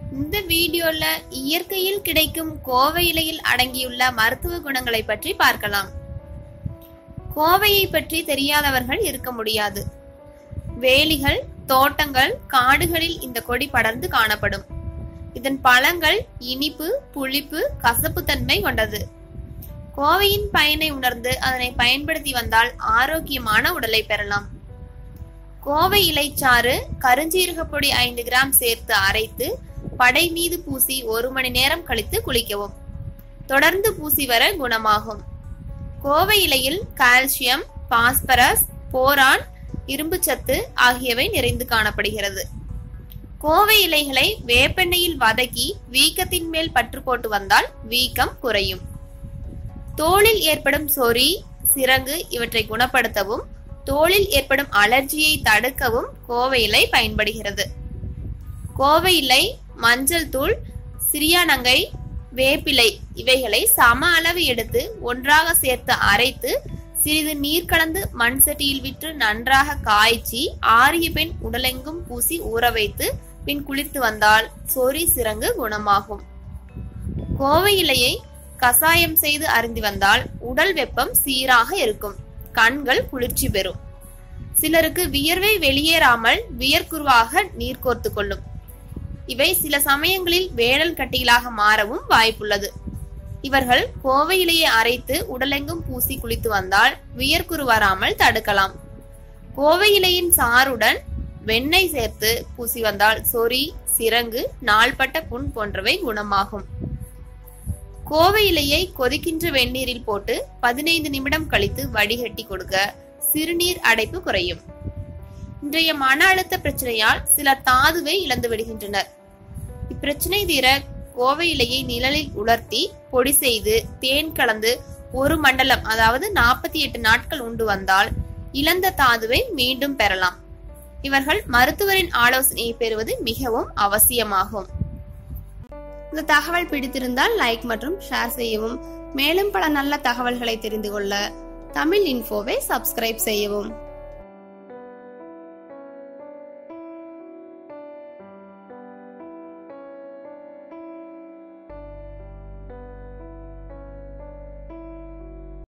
இந்த வீடியோல இயற்கையில் கிடைக்கும் கோவை இலையில் அடங்கியுள்ள மருத்துவ குணங்களை பற்றி பார்க்கலாம் கோவையை பற்றி தெரியாதவர்கள் இருக்க முடியாது வேலிகள் தோட்டங்கள் காடுகளில் இந்த கொடி படர்ந்து காணப்படும் இதன் பழங்கள் இனிப்பு புளிப்பு கசப்பு தன்மை கொண்டது கோவையின் பயனை உணர்ந்து அதனை பயன்படுத்தி வந்தால் ஆரோக்கியமான உடலை பெறலாம் கோவை இலைச்சாறு கருஞ்சீரக பொடி ஐந்து கிராம் சேர்த்து அரைத்து படை மீது பூசி ஒரு மணி நேரம் கழித்து குளிக்கவும் தொடர்ந்து பூசி வர குணமாகும் கோவை இலையில் கால்சியம் பாஸ்பரஸ் போரான் இரும்புச்சத்து ஆகியவை நிறைந்து காணப்படுகிறது கோவை இலைகளை வேப்பெண்ணெயில் வதக்கி வீக்கத்தின் மேல் பற்று போட்டு வந்தால் வீக்கம் குறையும் தோலில் ஏற்படும் சொறி சிறங்கு இவற்றை குணப்படுத்தவும் தோலில் ஏற்படும் அலர்ஜியை தடுக்கவும் கோவை இலை பயன்படுகிறது கோவை இலை மஞ்சள் தூள் சிறியானங்கை வேப்பிலை இவைகளை சம அளவு எடுத்து ஒன்றாக சேர்த்து அரைத்து சிறிது நீர் கலந்து மண் சட்டியில் விட்டு நன்றாக காய்ச்சி ஆறிய பின் உடலெங்கும் பூசி ஊற வைத்து பின் குளித்து வந்தால் சொறி சிறங்கு குணமாகும் கோவை இலையை கசாயம் செய்து அருந்தி வந்தால் உடல் வெப்பம் சீராக இருக்கும் கண்கள் குளிர்ச்சி பெறும் சிலருக்கு வியர்வை வெளியேறாமல் வியர்க்குருவாக நீர் கோர்த்து கொள்ளும் இவை சில சமயங்களில் வேடல் கட்டிகளாக மாறவும் வாய்ப்புள்ளது இவர்கள் கோவை இலையை அரைத்து உடலெங்கும் பூசி குளித்து வந்தால் வியர்க்குரு வராமல் தடுக்கலாம் கோவை இலையின் சாறுடன் வெண்ணெய் சேர்த்து பூசி வந்தால் சொறி சிறங்கு நாள்பட்ட புண் போன்றவை குணமாகும் கோவை இலையை கொதிக்கின்ற வெந்நீரில் போட்டு பதினைந்து நிமிடம் கழித்து வடிகட்டி கொடுக்க சிறுநீர் அடைப்பு குறையும் இன்றைய மன அழுத்த பிரச்சனையால் சிலர் தாதுவை இழந்து விடுகின்றனர் இப்பிரச்சனை தீர கோவை இலையை நிழலில் உலர்த்தி பொடி செய்து தேன் கலந்து ஒரு மண்டலம் அதாவது நாற்பத்தி எட்டு நாட்கள் உண்டு வந்தால் இழந்த தாதுவை மீண்டும் பெறலாம் இவர்கள் மருத்துவரின் ஆலோசனையை பெறுவது மிகவும் அவசியமாகும் இந்த தகவல் பிடித்திருந்தால் லைக் மற்றும் ஷேர் செய்யவும் மேலும் பல நல்ல தகவல்களை தெரிந்து கொள்ள தமிழ் இன்ஃபோவை சப்ஸ்கிரைப் செய்யவும்